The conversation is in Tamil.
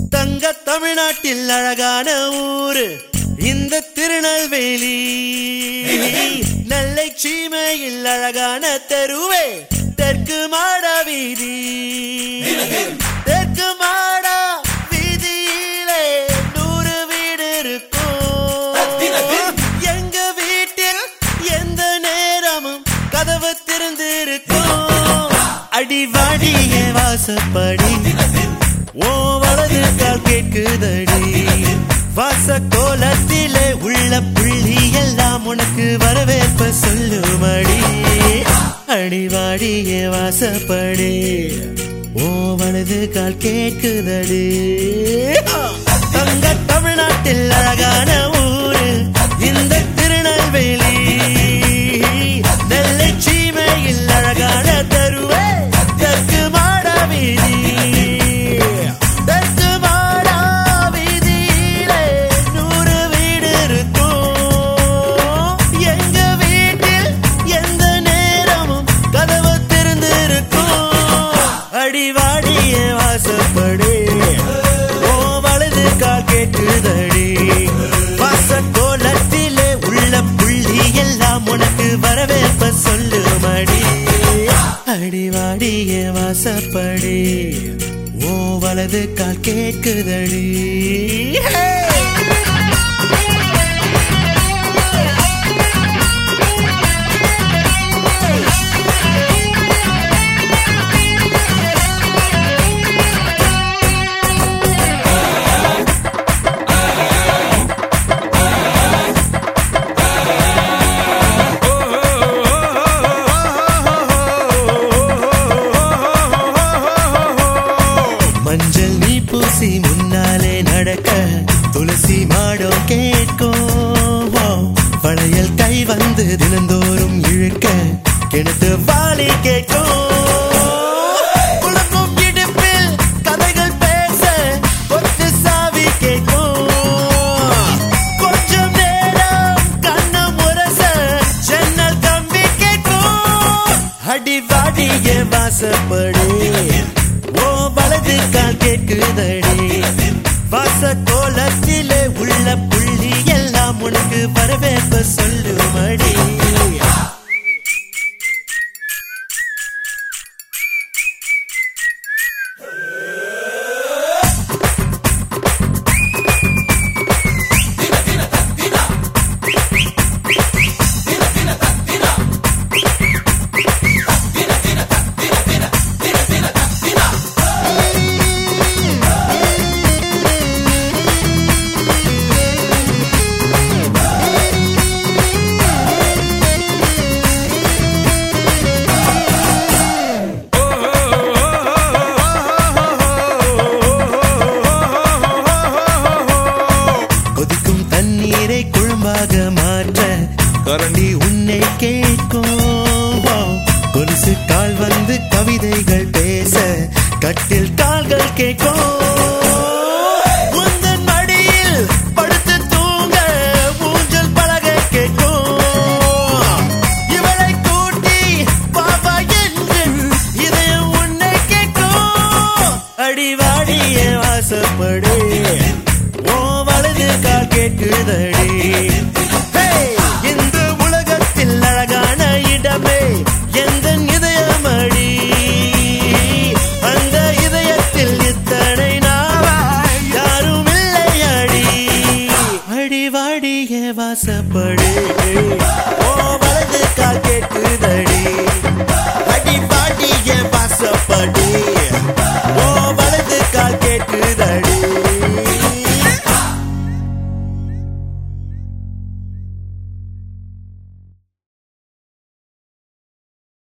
தங்க தமிழ்நாட்டில் அழகான ஊரு இந்த திருநெல்வேலி நெல்லை சீமையில் அழகான தெருவே தெற்கு மாட வீதி தெற்கு மாட வீதியிலே நூறு வீடு இருக்கும் எங்க வீட்டில் எந்த நேரமும் கதவு திறந்திருக்கும் அடிவாடிய வாசப்படி ஓ வலது கால் கேட்குதடி வாச கோலத்திலே உள்ள புள்ளி எல்லாம் உனக்கு வரவேற்ப சொல்லுமடி அடிவாடிய வாசப்படி ஓ வலது கால் கேட்குதடி தங்க தமிழ்நாட்டில் அழகான ஊரு இந்த திருநெல்வேலி நெல்லை சீமையில் அழகான தருவே தெற்கு மாட வீதி தெற்கு மாட வீதியிலே நூறு வீடு இருக்கும் எங்க வீட்டில் எந்த நேரமும் கதவு திறந்திருக்கும் அடிவாடிய வாசப்படி ஓ வலது கால் கேட்குதடி வாச கோலத்திலே உள்ள புள்ளி எல்லாம் உனக்கு வரவேற்ப சொல்லுமடி அடிவாடிய வாசப்படி ஓ வலது கால் கேட்குதடி Hey! மஞ்சள் நீ பூசி முன்னாலே நடக்க துளசி மாடம் கேட்கும் வளையல் கை வந்து தினந்தோறும் இழுக்க கிணத்து வாலி கேட்கும் குலுக்கும் இடுப்பில் கதைகள் பேச கொத்து சாவி கேட்கும் கொஞ்சம் நேரம் கண்ணு முரச ஜன்னல் கம்பி கேட்கும் அடிவாடிய வாசப்படி ஓ வலது கால் கேட்குதடி வாச கோலத்திலே உள்ள புள்ளி எல்லாம் உனக்கு வரவேற்ப சொல்லுமடி கொதிக்கும் தண்ணீரை குழம்பாக மாற்ற கரண்டி உன்னை கேட்கும் கொலுசு கால் வந்து கவிதைகள் பேச கட்டில் கால்கள் கேட்கும் உந்தன் மடியில் படுத்து தூங்க ஊஞ்சல் பலகை கேட்கும் இவளை கூட்டி பாப்பா என்று இதயம் உன்னை கேட்கும் அடிவாடிய வாசப்படு ஓ வலது கால் கேட்குதடி Hey! இந்த உலகத்தில் அழகான இடமே எந்த இதயமடி அந்த இதயத்தில் இத்தனை நாளாய் யாரும் இல்லையடி அடிவாடிய வாசப்படு ஓ வலது கால் கேட்குதடி அடிவாடிய வாசப்படு